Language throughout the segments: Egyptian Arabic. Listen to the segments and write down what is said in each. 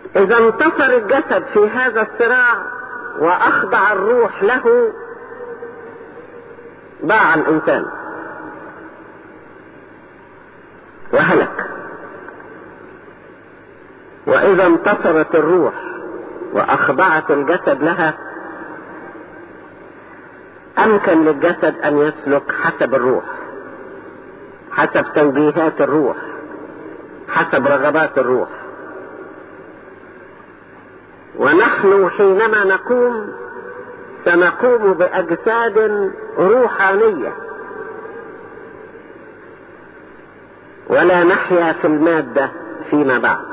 إذا انتصر الجسد في هذا الصراع وأخضع الروح له ضاع الإنسان وهلك وإذا انتصرت الروح وأخضعت الجسد لها أمكن للجسد أن يسلك حسب الروح حسب توجيهات الروح حسب رغبات الروح ونحن حينما نقوم سنقوم بأجساد روحانية ولا نحيا في المادة فيما بعد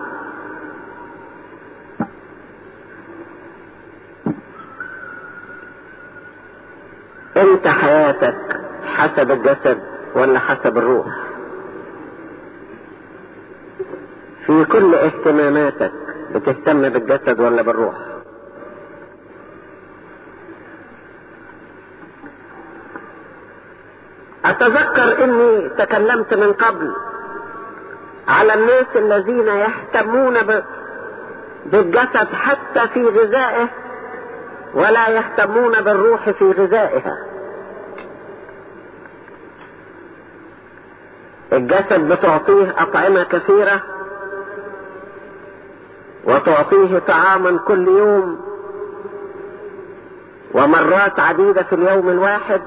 انت حياتك حسب الجسد ولا حسب الروح في كل اهتماماتك بتهتم بالجسد ولا بالروح اتذكر اني تكلمت من قبل على الناس الذين يهتمون بالجسد حتى في غذائه ولا يهتمون بالروح في غذائها الجسد بتعطيه أطعمة كثيرة وتعطيه طعاما كل يوم ومرات عديدة في اليوم الواحد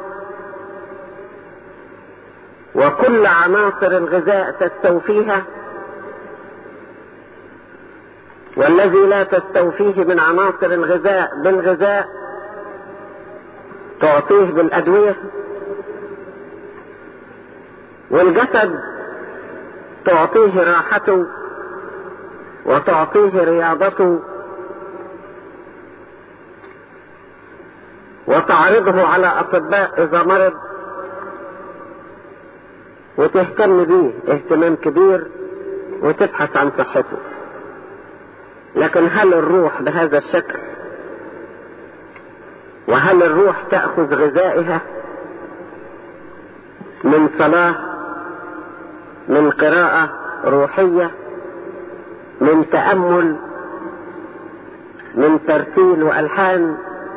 وكل عناصر الغذاء تستوفيها والذي لا تستوفيه من عناصر الغذاء بالغذاء تعطيه بالأدوية والجسد تعطيه راحته وتعطيه رياضته وتعرضه على أطباء إذا مرض وتهتم به اهتمام كبير وتبحث عن صحته لكن هل الروح بهذا الشكل وهل الروح تأخذ غذائها من صلاة من قراءة روحية من تأمل من ترتيل وألحان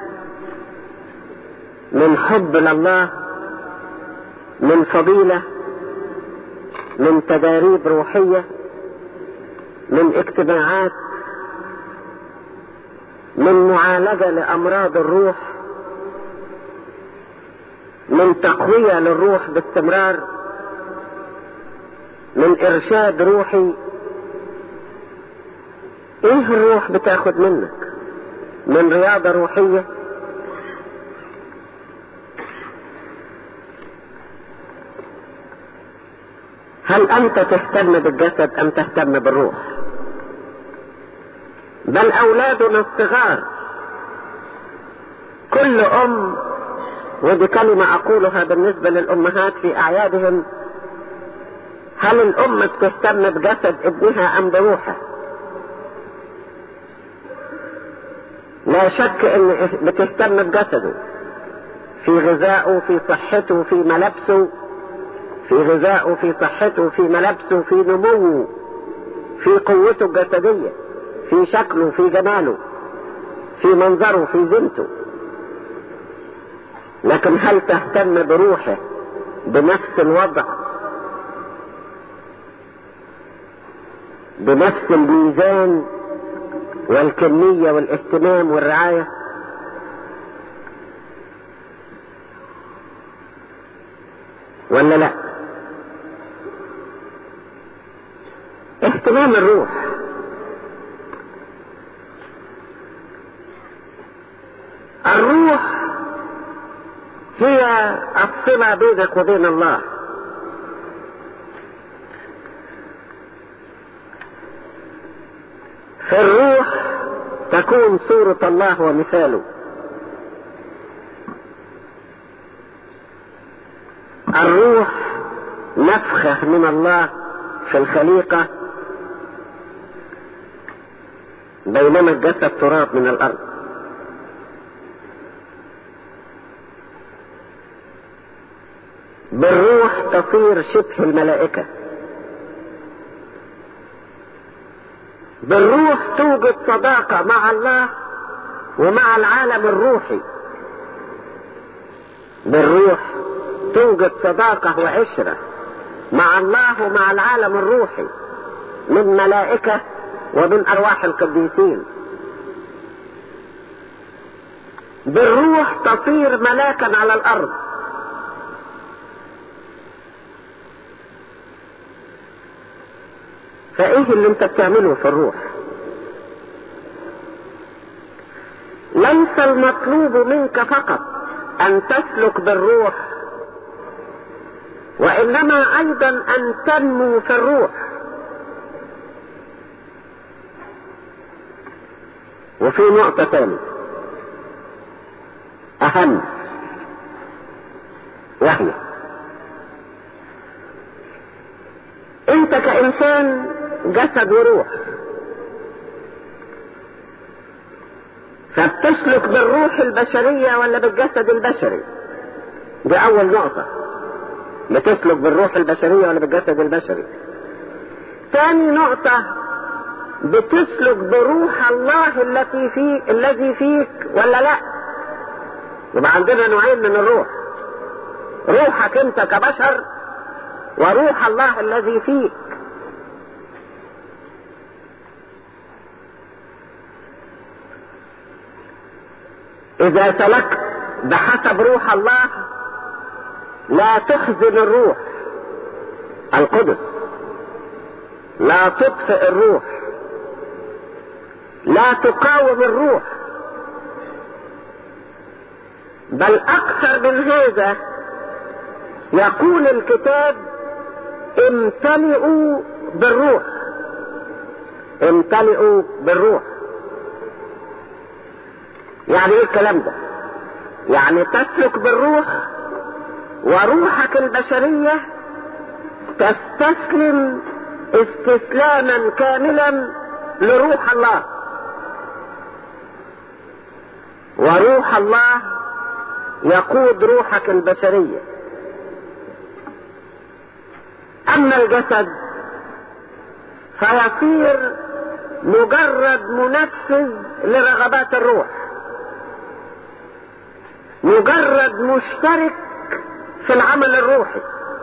من حب لله من فضيلة من تداريب روحية من اجتماعات من معالجة لأمراض الروح من تقوية للروح باستمرار من إرشاد روحي إيه الروح بتاخد منك من رياضة روحية هل أنت تهتم بالجسد أم تهتم بالروح بل أولادنا الصغار كل أم ودي كلمة أقولها بالنسبة للأمهات في أعيادهم هل الأم تهتم بجسد ابنها أم بروحه لا شك ان بتهتم بجسده في غذائه في صحته في ملابسه في غذائه في صحته في ملابسه في نموه في قوته الجسدية في شكله في جماله في منظره في زينته لكن هل تهتم بروحه بنفس الوضع بنفس الميزان والكمية والاهتمام والرعاية ولا لا اهتمام الروح الروح هي الصلة بينك وبين الله في الروح تكون صورة الله ومثاله الروح نفخة من الله في الخليقة بينما الجسد تراب من الأرض بالروح تصير شبه الملائكة بالروح توجد صداقة مع الله ومع العالم الروحي بالروح توجد صداقة وعشرة مع الله ومع العالم الروحي من ملائكة ومن أرواح القديسين بالروح تطير ملاكا على الأرض فايه اللي انت بتعمله في الروح ليس المطلوب منك فقط ان تسلك بالروح وانما ايضا ان تنمو في الروح وفي نقطة ثانية اهم وهي انت كانسان جسد وروح فبتسلك بالروح البشرية ولا بالجسد البشري دي اول نقطة بتسلك بالروح البشرية ولا بالجسد البشري ثاني نقطة بتسلك بروح الله التي في الذي فيك ولا لا يبقى عندنا نوعين من الروح روحك انت كبشر وروح الله الذي فيك اذا سلكت بحسب روح الله لا تحزن الروح القدس لا تطفئ الروح لا تقاوم الروح بل اكثر من هذا يقول الكتاب امتلئوا بالروح امتلئوا بالروح يعني ايه الكلام ده يعني تسلك بالروح وروحك البشرية تستسلم استسلاما كاملا لروح الله وروح الله يقود روحك البشرية اما الجسد فيصير مجرد منفذ لرغبات الروح مجرد مشترك في العمل الروحي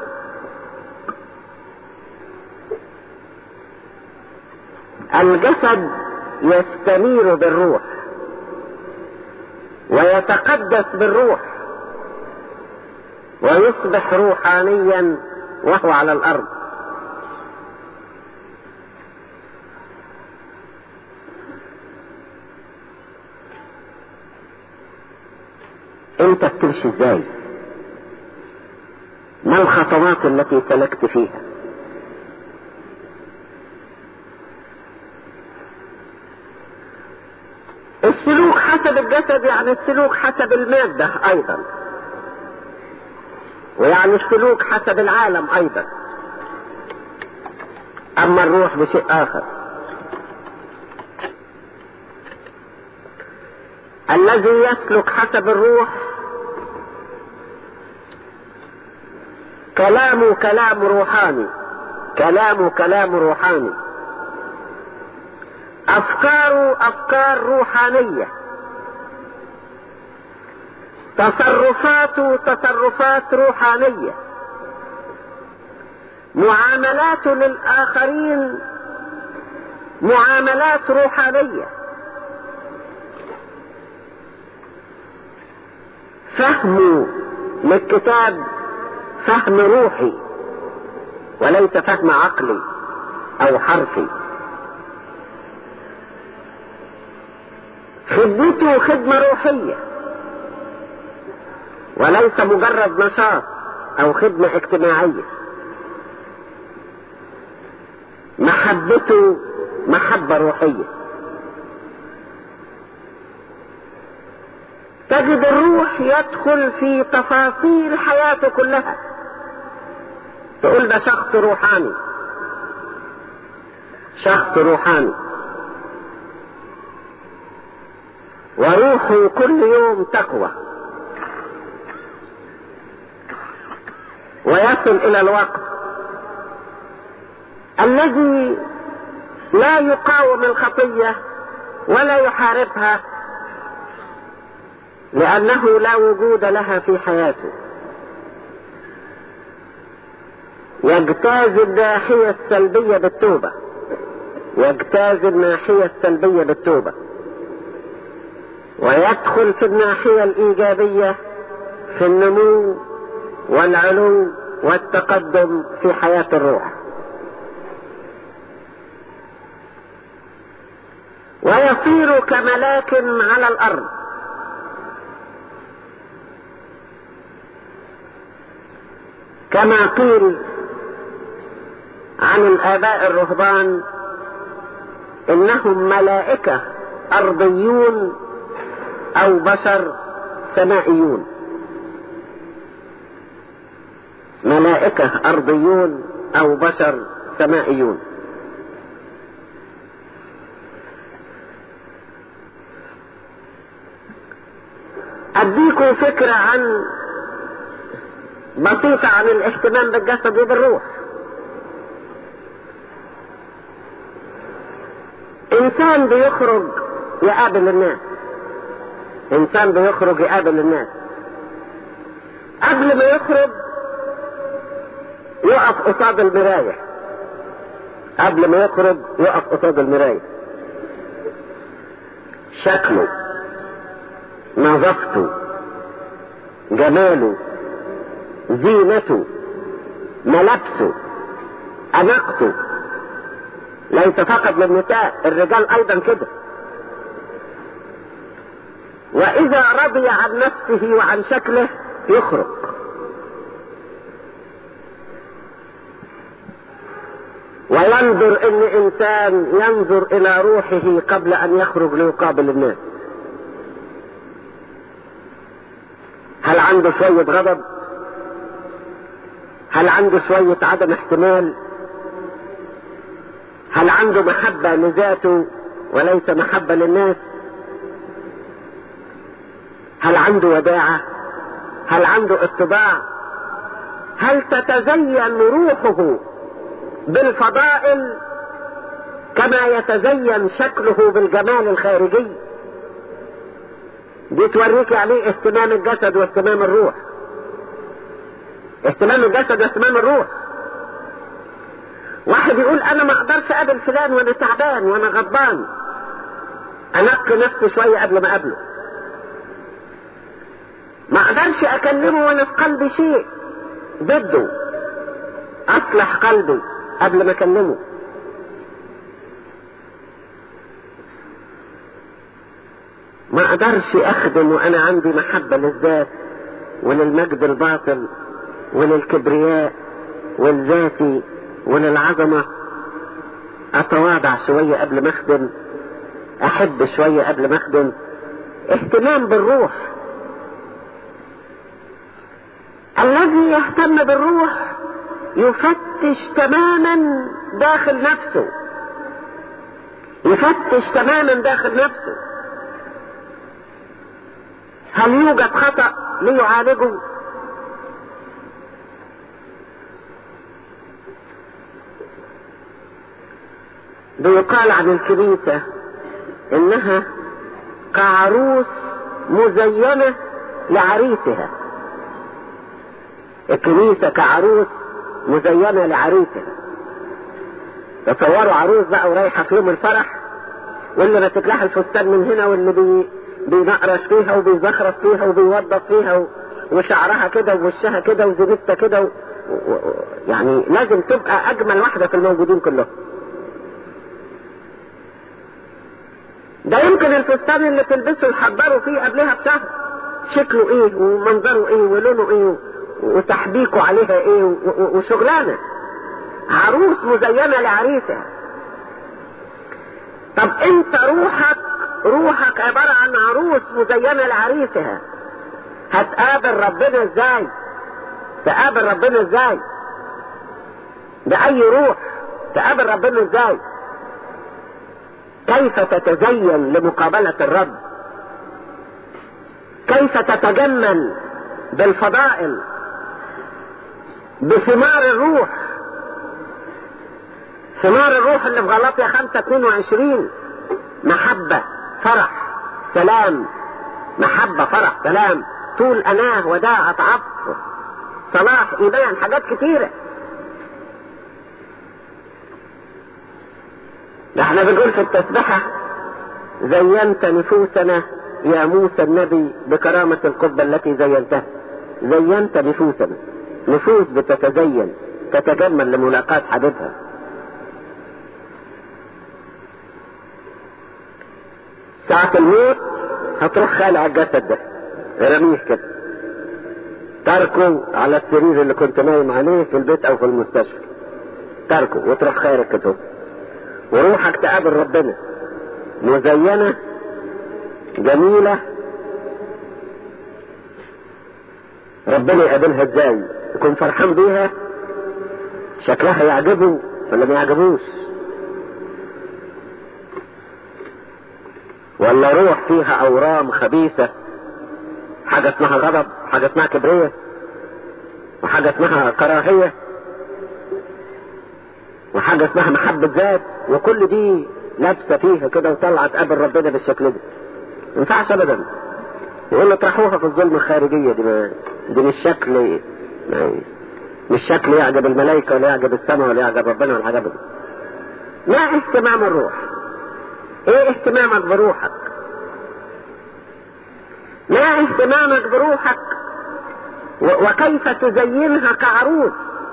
الجسد يستنير بالروح ويتقدس بالروح ويصبح روحانيا وهو على الارض انت بتمشي ازاي ما الخطوات التي سلكت فيها السلوك حسب الجسد يعني السلوك حسب المادة ايضا ويعني السلوك حسب العالم ايضا اما الروح بشيء اخر الذي يسلك حسب الروح كلامه كلام روحاني كلامه كلام روحاني افكاره افكار روحانية تصرفاته تصرفات روحانية معاملاته للآخرين معاملات روحانية فهمه للكتاب فهم روحي وليس فهم عقلي او حرفي خدمته خدمة روحية وليس مجرد نشاط او خدمة اجتماعية محبته محبة روحية تجد الروح يدخل في تفاصيل حياته كلها تقول ده شخص روحاني شخص روحاني وروحه كل يوم تقوى ويصل الى الوقت الذي لا يقاوم الخطية ولا يحاربها لأنه لا وجود لها في حياته يجتاز الناحية السلبية بالتوبة يجتاز الناحية السلبية بالتوبة ويدخل في الناحية الإيجابية في النمو والعلو والتقدم في حياة الروح ويصير كملاك على الأرض كما قيل عن الآباء الرهبان إنهم ملائكة أرضيون أو بشر سمائيون ملائكة أرضيون أو بشر سمائيون أديكم فكرة عن بسيطة عن الاهتمام بالجسد وبالروح إنسان بيخرج يقابل الناس إنسان بيخرج يقابل الناس قبل ما يخرج يقف قصاد المراية قبل ما يخرج يقف قصاد المراية شكله نظافته جماله زينته ملابسه أناقته ليس فقط للنساء الرجال أيضا كده وإذا رضي عن نفسه وعن شكله يخرج وينظر ان انسان ينظر الى روحه قبل ان يخرج ليقابل الناس هل عنده شوية غضب هل عنده شوية عدم احتمال هل عنده محبة لذاته وليس محبة للناس هل عنده وداعة هل عنده اتباع هل تتزين روحه بالفضائل كما يتزين شكله بالجمال الخارجي دي توريك عليه اهتمام الجسد واهتمام الروح اهتمام الجسد واهتمام الروح واحد يقول انا ما اقدرش اقابل فلان وانا تعبان وانا غضبان انقي نفسي شوية قبل ما اقابله ما اقدرش اكلمه وانا في قلبي شيء ضده اصلح قلبي قبل ما اكلمه ما اقدرش اخدم وانا عندي محبة للذات وللمجد الباطل وللكبرياء والذاتي وللعظمة اتواضع شوية قبل ما اخدم احب شوية قبل ما اخدم اهتمام بالروح الذي يهتم بالروح يفتش تماما داخل نفسه يفتش تماما داخل نفسه هل يوجد خطأ ليعالجه بيقال عن الكنيسة انها كعروس مزينة لعريسها الكنيسة كعروس مزينة لعريسها تصوروا عروس بقى ورايحة في يوم الفرح واللي ماسك لها الفستان من هنا واللي بي بينقرش فيها وبيزخرف فيها وبيوضب فيها و... وشعرها كده ووشها كده وزبتها كده و... و... يعني لازم تبقى اجمل واحدة في الموجودين كلهم ده يمكن الفستان اللي تلبسه يحضروا فيه قبلها بشهر شكله ايه ومنظره ايه ولونه ايه وتحبيكه عليها ايه وشغلانة عروس مزينة لعريسها طب انت روحك روحك عبارة عن عروس مزينة لعريسها هتقابل ربنا ازاي تقابل ربنا ازاي بأي روح تقابل ربنا ازاي كيف تتزين لمقابلة الرب كيف تتجمل بالفضائل بثمار الروح ثمار الروح اللي في غلطية 5 22 محبة فرح سلام محبة فرح سلام طول أناه وداعة عطف صلاح إيمان حاجات كتيرة ده احنا بنقول في التسبحة زينت نفوسنا يا موسى النبي بكرامة القبة التي زينتها زينت نفوسنا نفوس بتتزين تتجمل لملاقاة حبيبها ساعة الموت هتروح خالع الجسد ده رميه كده تركه على السرير اللي كنت نايم عليه في البيت او في المستشفى تركه وتروح خارج كده وروحك تقابل ربنا مزينة جميلة ربنا يقابلها ازاي يكون فرحان بيها شكلها يعجبه ولا ما يعجبوش ولا روح فيها اورام خبيثة حاجة اسمها غضب حاجة اسمها كبرية وحاجة اسمها كراهية وحاجة اسمها محبة ذات وكل دي لابسة فيها كده وطلعت تقابل ربنا بالشكل ده ما ينفعش ابدا يقول له اطرحوها في الظلم الخارجية دي ما دي مش شكل مش شكل يعجب الملائكة ولا يعجب السماء ولا يعجب ربنا ولا حاجة ما اهتمام الروح ايه اهتمامك بروحك ما اهتمامك بروحك وكيف تزينها كعروس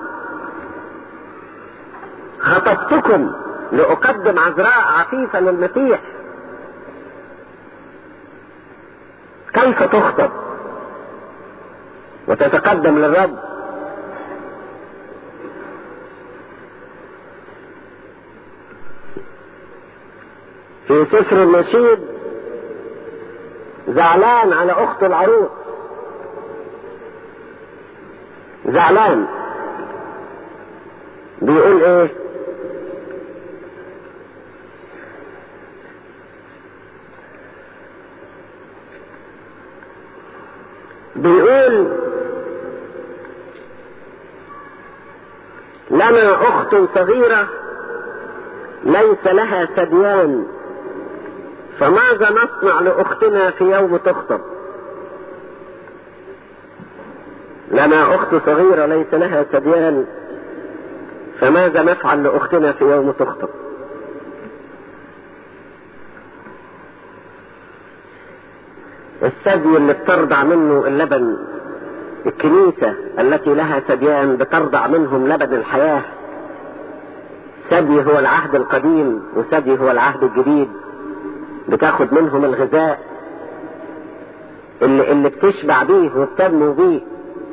خطبتكم لأقدم عذراء عفيفة للمسيح كيف تخطب وتتقدم للرب في سفر النشيد زعلان على اخت العروس زعلان بيقول ايه بيقول لنا اخت صغيرة ليس لها ثديان فماذا نصنع لاختنا في يوم تخطب لنا اخت صغيرة ليس لها ثديان فماذا نفعل لاختنا في يوم تخطب الثدي اللي بترضع منه اللبن الكنيسة التي لها ثديان بترضع منهم لبن الحياة ثدي هو العهد القديم وثدي هو العهد الجديد بتاخد منهم الغذاء اللي, اللي بتشبع بيه وبتنمو بيه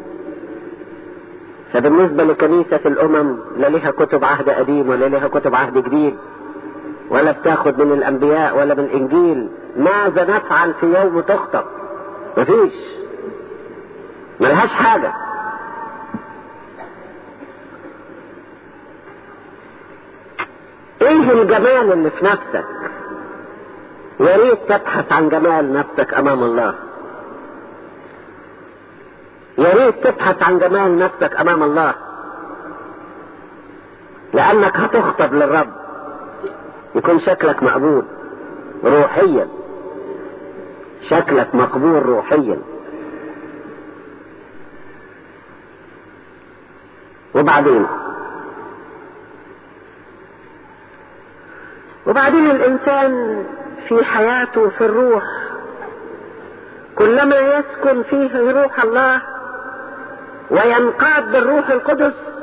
فبالنسبة لكنيسة الأمم لا لها كتب عهد قديم ولا لها كتب عهد جديد ولا بتاخد من الأنبياء ولا من الإنجيل ماذا نفعل في يوم تخطب مفيش ملهاش حاجة ايه الجمال اللي في نفسك يا ريت تبحث عن جمال نفسك امام الله يا ريت تبحث عن جمال نفسك امام الله لانك هتخطب للرب يكون شكلك مقبول روحيا شكلك مقبول روحيا وبعدين وبعدين الانسان في حياته في الروح كلما يسكن فيه روح الله وينقاد بالروح القدس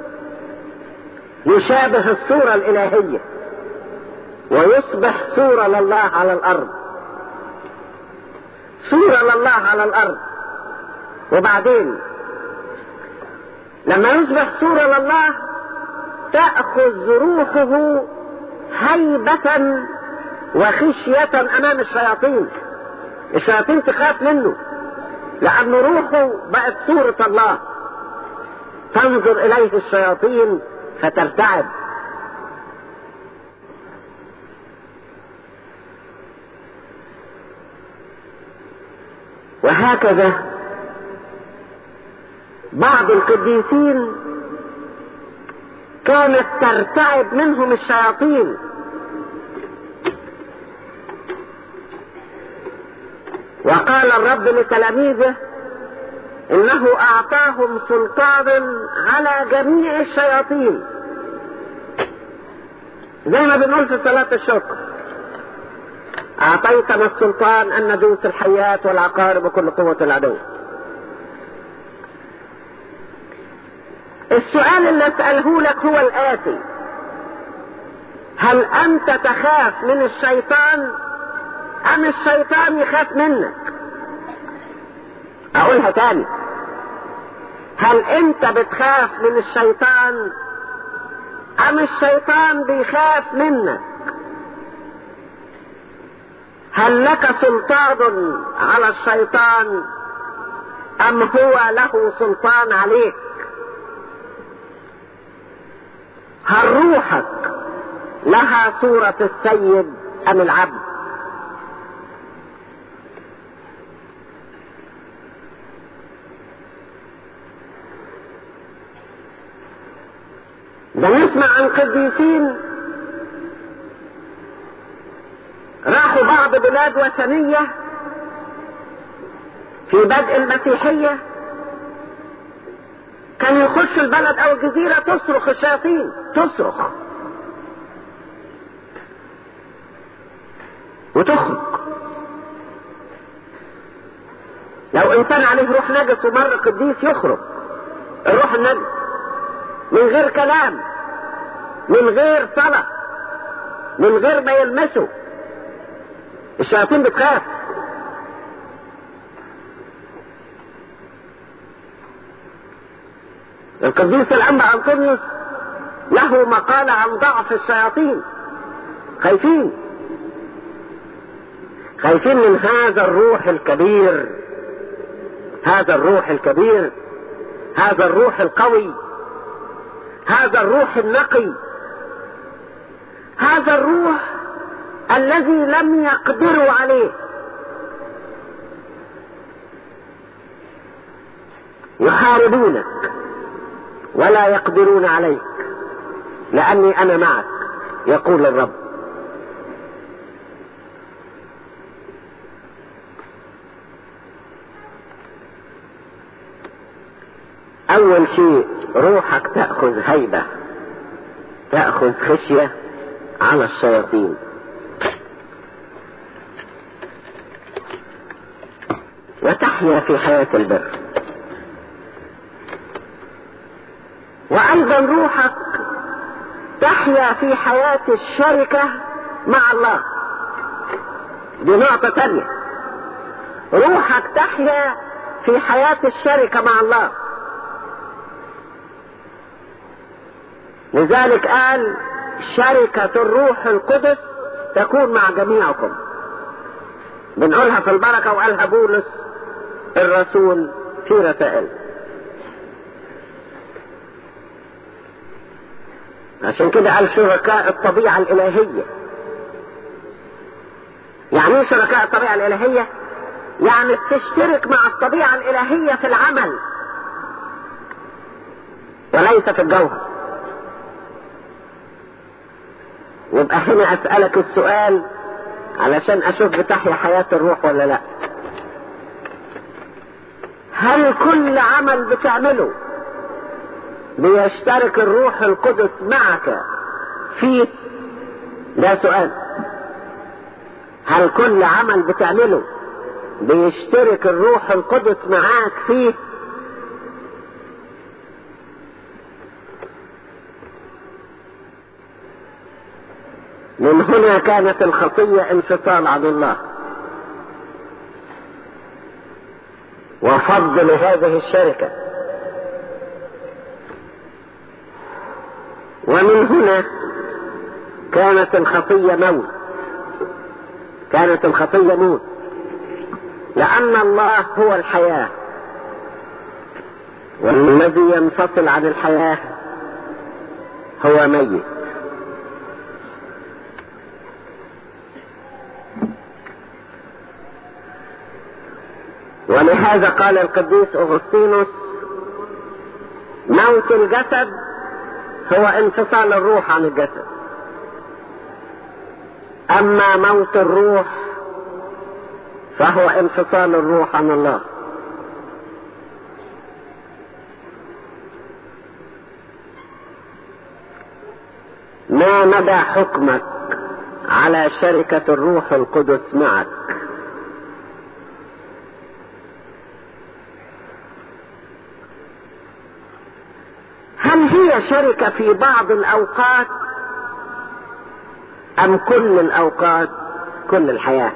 يشابه الصورة الإلهية ويصبح صورة لله على الأرض صورة لله على الأرض وبعدين لما يصبح صورة لله تأخذ روحه هيبة وخشية أمام الشياطين الشياطين تخاف منه لأن روحه بقت صورة الله تنظر إليه الشياطين فترتعب وهكذا بعض القديسين كانت ترتعب منهم الشياطين وقال الرب لتلاميذه انه اعطاهم سلطانا على جميع الشياطين زي ما بنقول في صلاة الشكر اعطيتنا السلطان ان ندوس الحيات والعقارب وكل قوة العدو السؤال اللي اسأله لك هو الآتي هل أنت تخاف من الشيطان أم الشيطان يخاف منك أقولها تاني هل أنت بتخاف من الشيطان أم الشيطان بيخاف منك هل لك سلطان على الشيطان أم هو له سلطان عليك هل روحك لها صورة السيد أم العبد بنسمع عن قديسين راحوا بعض بلاد وثنية في بدء المسيحية كان يخش البلد او الجزيرة تصرخ الشياطين تصرخ وتخرج لو انسان عليه روح نجس ومر قديس يخرج الروح النجس من غير كلام من غير صلاة من غير ما يلمسه الشياطين بتخاف القديس الأنبا أنطونيوس له مقالة عن ضعف الشياطين خايفين خايفين من هذا الروح الكبير هذا الروح الكبير هذا الروح القوي هذا الروح النقي هذا الروح الذي لم يقدروا عليه يحاربونك ولا يقدرون عليك لاني انا معك يقول الرب اول شيء روحك تاخذ هيبه تاخذ خشيه على الشياطين وتحيا في حياه البر وايضا روحك تحيا في حياة الشركة مع الله دي نقطة تانية روحك تحيا في حياة الشركة مع الله لذلك قال شركة الروح القدس تكون مع جميعكم بنقولها في البركة وقالها بولس الرسول في رسائله عشان كده قال شركاء الطبيعة الإلهية يعني ايه شركاء الطبيعة الإلهية؟ يعني تشترك مع الطبيعة الإلهية في العمل وليس في الجوهر يبقى هنا أسألك السؤال علشان أشوف بتحيا حياة الروح ولا لا هل كل عمل بتعمله بيشترك الروح القدس معك فيه ده سؤال هل كل عمل بتعمله بيشترك الروح القدس معاك فيه من هنا كانت الخطية انفصال عن الله وفض لهذه الشركه ومن هنا كانت الخطية موت كانت الخطية موت لأن الله هو الحياة والذي ينفصل عن الحياة هو ميت ولهذا قال القديس أغسطينوس موت الجسد هو انفصال الروح عن الجسد اما موت الروح فهو انفصال الروح عن الله ما مدى حكمك على شركة الروح القدس معك هل هي شركة في بعض الأوقات أم كل الأوقات كل الحياة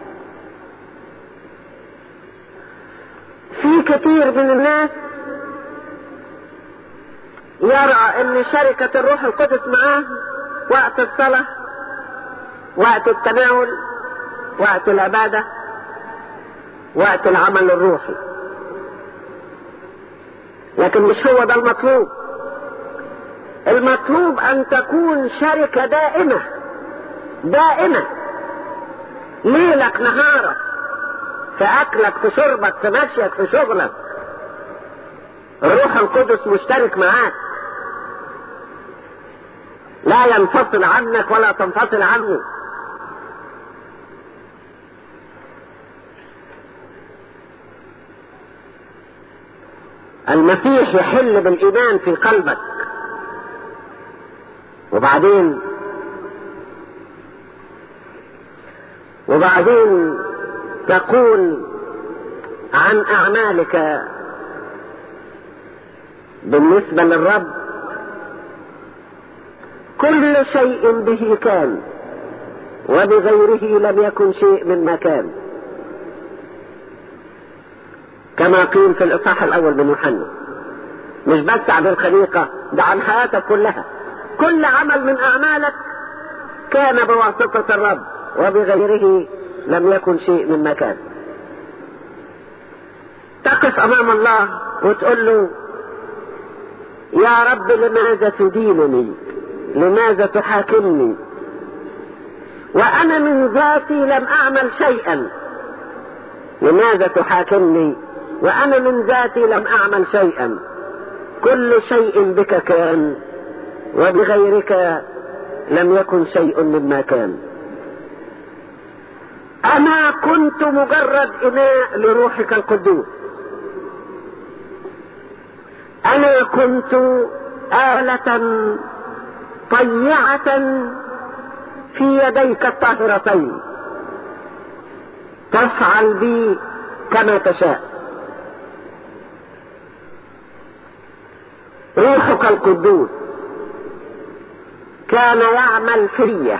في كثير من الناس يرى ان شركة الروح القدس معاه وقت الصلاة وقت التناول وقت العبادة وقت العمل الروحي لكن مش هو ده المطلوب المطلوب ان تكون شركة دائمة دائمة ليلك نهارك في اكلك في شربك في مشيك في شغلك الروح القدس مشترك معاك لا ينفصل عنك ولا تنفصل عنه المسيح يحل بالايمان في قلبك وبعدين وبعدين تقول عن اعمالك بالنسبه للرب كل شيء به كان وبغيره لم يكن شيء مما كان كما قيل في الاصحاح الاول من يوحنا مش بس عن الخليقه ده عن حياتك كلها كل عمل من اعمالك كان بواسطه الرب وبغيره لم يكن شيء مما كان تقف امام الله وتقول له يا رب لماذا تدينني لماذا تحاكمني وانا من ذاتي لم اعمل شيئا لماذا تحاكمني وانا من ذاتي لم اعمل شيئا كل شيء بك كان وبغيرك لم يكن شيء مما كان انا كنت مجرد اناء لروحك القدوس انا كنت آلة طيعة في يديك الطاهرتين تفعل بي كما تشاء روحك القدوس كان يعمل فيه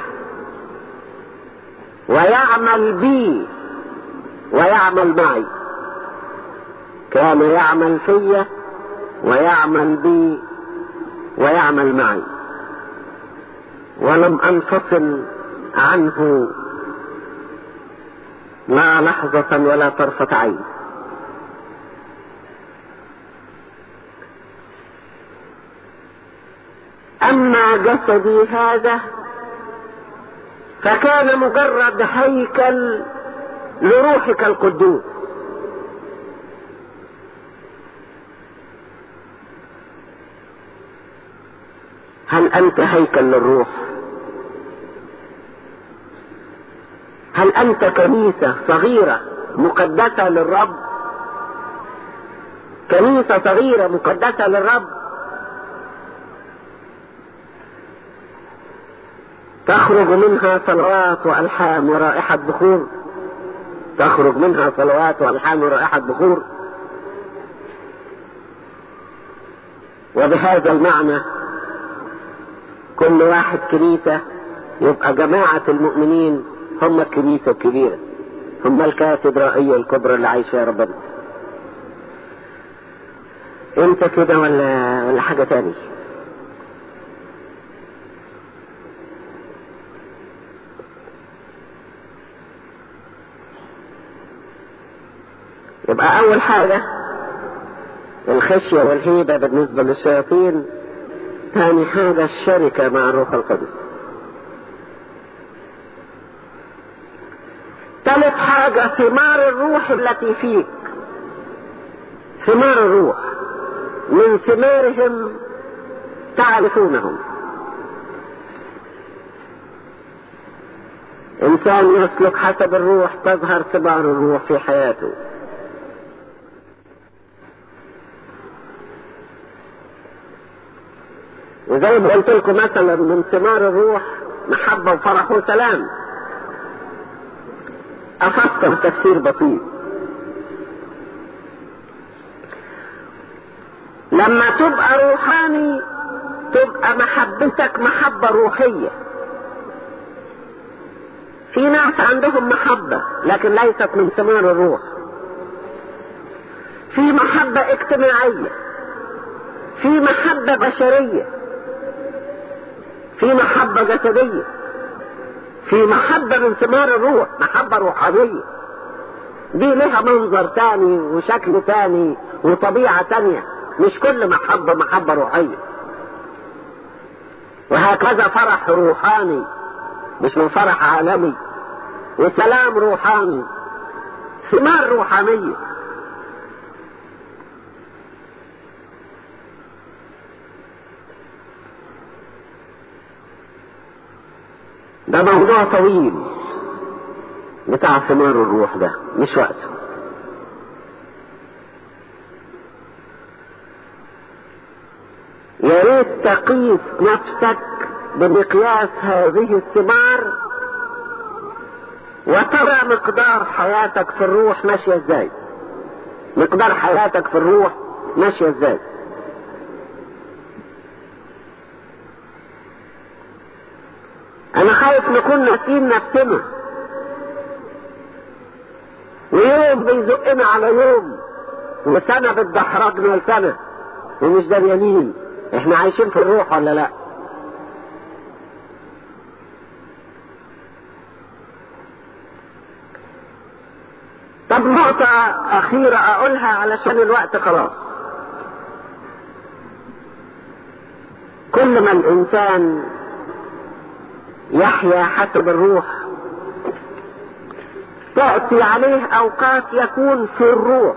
ويعمل بي ويعمل معي كان يعمل فيه ويعمل بي ويعمل معي ولم انفصل عنه لا لحظة ولا طرفة عين اما جسدي هذا فكان مجرد هيكل لروحك القدوس هل انت هيكل للروح هل انت كنيسة صغيرة مقدسة للرب كنيسة صغيرة مقدسة للرب تخرج منها صلوات والحان ورائحة بخور تخرج منها صلوات والحان ورائحة بخور وبهذا المعنى كل واحد كنيسة يبقى جماعة المؤمنين هم الكنيسة الكبيرة هم الكاتدرائية الكبرى اللي عايش فيها ربنا انت كده ولا ولا حاجة تاني يبقى اول حاجة الخشية والهيبة بالنسبة للشياطين ثاني حاجة الشركة مع الروح القدس ثالث حاجة ثمار الروح التي فيك ثمار الروح من ثمارهم تعرفونهم إنسان يسلك حسب الروح تظهر ثمار الروح في حياته وزي ما قلت لكم مثلا من ثمار الروح محبة وفرح وسلام أفسر تفسير بسيط لما تبقى روحاني تبقى محبتك محبة روحية في ناس عندهم محبة لكن ليست من ثمار الروح في محبة اجتماعية في محبة بشرية في محبة جسدية في محبة من ثمار الروح محبة روحانية دي لها منظر تاني وشكل تاني وطبيعة تانية مش كل محبة محبة روحية وهكذا فرح روحاني مش من فرح عالمي وسلام روحاني ثمار روحانية ده موضوع طويل بتاع ثمار الروح ده مش وقته يا ريت تقيس نفسك بمقياس هذه الثمار وترى مقدار حياتك في الروح ماشية ازاي مقدار حياتك في الروح ماشية ازاي انا خايف نكون ناسين نفسنا ويوم بيزقنا على يوم وسنة بتدحرجنا لسنة ومش دريانين احنا عايشين في الروح ولا لا طب نقطة أخيرة أقولها علشان الوقت خلاص كل ما الإنسان يحيا حسب الروح تأتي عليه أوقات يكون في الروح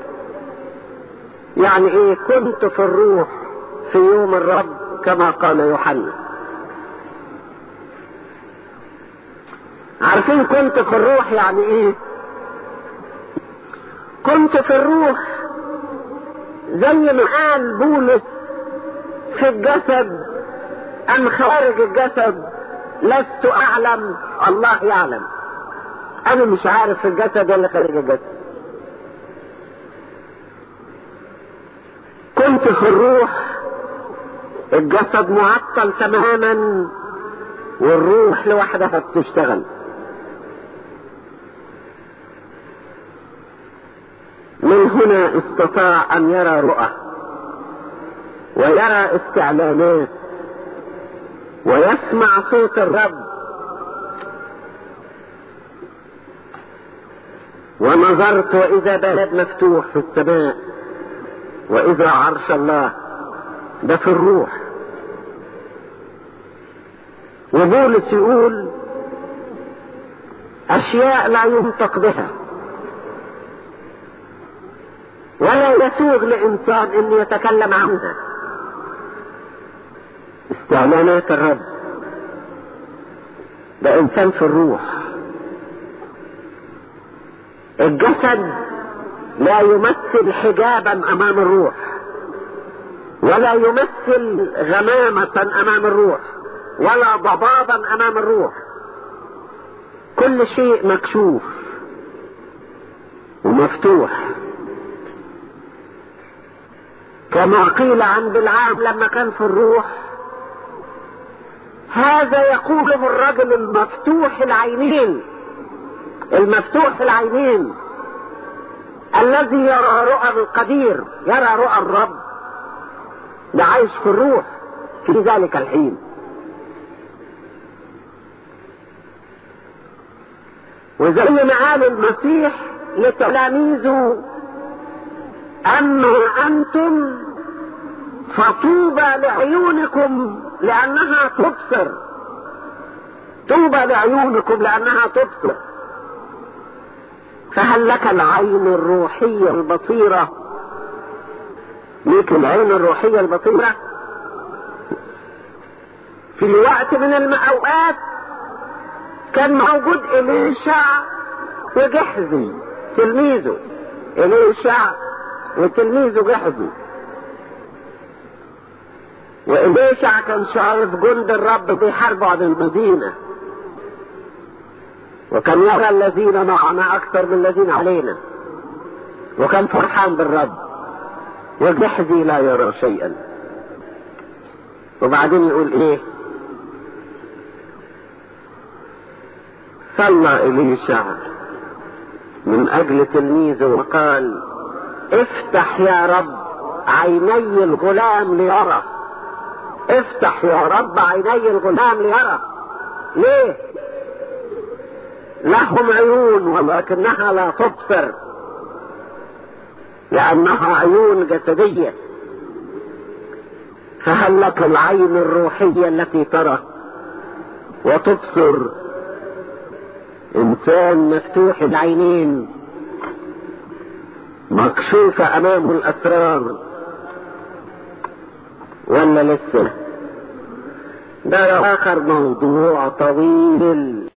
يعني إيه كنت في الروح في يوم الرب كما قال يوحنا عارفين كنت في الروح يعني ايه كنت في الروح زي ما قال بولس في الجسد ام خارج الجسد لست اعلم الله يعلم انا مش عارف في الجسد ولا خارج الجسد كنت في الروح الجسد معطل تماما والروح لوحدها بتشتغل من هنا استطاع ان يرى رؤى ويرى استعلانات ويسمع صوت الرب ونظرت واذا باب مفتوح في السماء واذا عرش الله ده في الروح وبولس يقول اشياء لا ينطق بها ولا يسوغ لانسان ان يتكلم عنها استعلانات الرب ده انسان في الروح الجسد لا يمثل حجابا امام الروح ولا يمثل غمامة امام الروح ولا ضبابا امام الروح كل شيء مكشوف ومفتوح كما قيل عن بلعام لما كان في الروح هذا يقوله الرجل المفتوح العينين المفتوح العينين الذي يرى رؤى القدير يرى رؤى الرب ده عايش في الروح في ذلك الحين وزي ما قال المسيح لتلاميذه اما انتم فطوبى لعيونكم لانها تبصر طوبى لعيونكم لانها تبصر فهل لك العين الروحية البصيرة ليك العين الروحية البصيرة في الوقت من الأوقات كان موجود إليشع وجحزي تلميذه إليشع وتلميذه جحزي وإليشع كان شايف جند الرب بيحاربوا عن المدينة وكان يرى الذين معنا أكثر من الذين علينا وكان فرحان بالرب وجحزي لا يرى شيئا وبعدين يقول ايه صلى إليشع من أجل تلميذه وقال افتح يا رب عيني الغلام ليرى افتح يا رب عيني الغلام ليرى ليه لهم عيون ولكنها لا تبصر لأنها عيون جسدية فهل لك العين الروحية التي ترى وتبصر إنسان مفتوح العينين مكشوفة أمامه الأسرار ولا لسه ده آخر موضوع طويل